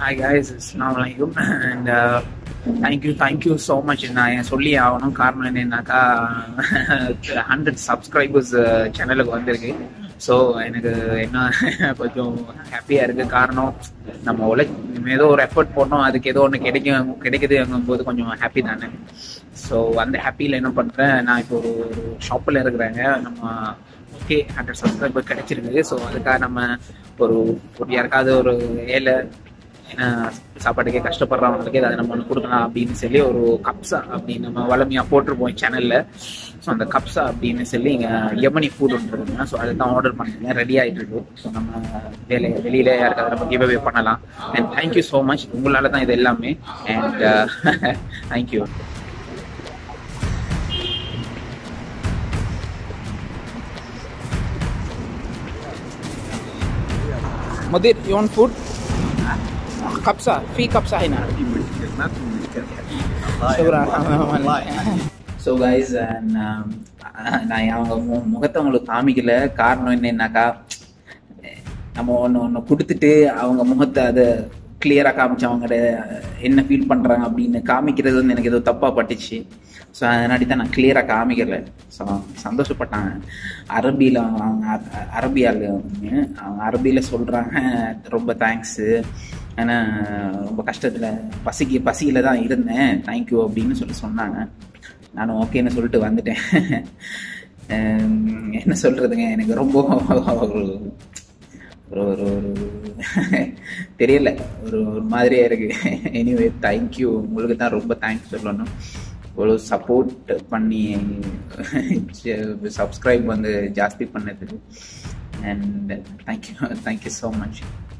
hi guys அஸ்லாம் வலைக்கும் and thank you thank you so much நான் ஏன் சொல்லி ஆகணும் காரணம் என்னன்னாக்கா ஹண்ட்ரட் சப்ஸ்கிரைபர்ஸ் சேனலுக்கு வந்திருக்கு ஸோ எனக்கு என்ன கொஞ்சம் ஹாப்பியாக இருக்குது காரணம் நம்ம உழை ஏதோ ஒரு எஃபர்ட் போட்டோம் அதுக்கு ஏதோ ஒன்று கிடைக்கும் கிடைக்குதுங்கும் போது கொஞ்சம் ஹாப்பி தானே ஸோ அந்த ஹாப்பியில் என்ன பண்ணுறேன் நான் இப்போ ஒரு ஒரு ஷாப்பில் இருக்கிறேங்க நம்ம ஓகே ஹண்ட்ரட் சப்ஸ்கிரைபர் கிடைச்சிருக்கு ஸோ அதுக்காக நம்ம ஒரு ஒரு யாருக்காவது ஒரு ஏழை ஏன்னா சாப்பாட்டுக்கே கஷ்டப்படுறவங்களுக்கு ஏதாவது நம்ம ஒன்று கொடுக்கலாம் அப்படின்னு சொல்லி ஒரு கப்ஸா அப்படின்னு நம்ம வளமையாக போட்டிருப்போம் சேனலில் ஸோ அந்த கப்ஸா அப்படின்னு சொல்லி இங்கே யமனி ஃபுட் ஒன்று இருக்குங்க ஸோ அதை தான் ஆர்டர் பண்ணிருக்கேன் ரெடி ஆகிட்டு இருக்கு ஸோ நம்ம வேலை வெளியில் யாருக்காவது நம்ம கிவ் அவே பண்ணலாம் அண்ட் தேங்க்யூ ஸோ மச் உங்களால் தான் இது எல்லாமே and thank you مدير you want food كبسة في كبسة هنا شكرا so guys நான் அவங்க மு முகத்தை அவங்களுக்கு காமிக்கல காரணம் என்னன்னாக்கா நம்ம ஒன்று ஒன்று கொடுத்துட்டு அவங்க முகத்தை அதை கிளியராக காமிச்சு அவங்க என்ன ஃபீல் பண்ணுறாங்க அப்படின்னு காமிக்கிறது வந்து எனக்கு ஏதோ தப்பாக பட்டுச்சு ஸோ அதனாடி தான் நான் கிளியராக காமிக்கல ஸோ சந்தோஷப்பட்டாங்க அரபியில் அவங்க அரபியால் அவங்க அரபியில் சொல்கிறாங்க ரொம்ப தேங்க்ஸு ஏன்னா ரொம்ப கஷ்டத்தில் பசிக்கு பசியில் தான் இருந்தேன் தேங்க்யூ அப்படின்னு சொல்லி சொன்னாங்க நானும் ஓகேன்னு சொல்லிட்டு வந்துட்டேன் என்ன சொல்கிறதுங்க எனக்கு ரொம்ப ஒரு ஒரு ஒரு ஒரு தெரியல ஒரு ஒரு மாதிரியா இருக்கு எனிவே தேங்க்யூ உங்களுக்கு தான் ரொம்ப தேங்க்ஸ் சொல்லணும் இவ்வளோ சப்போர்ட் பண்ணி சப்ஸ்கிரைப் வந்து ஜாஸ்தி பண்ணதுக்கு and thank you thank you so much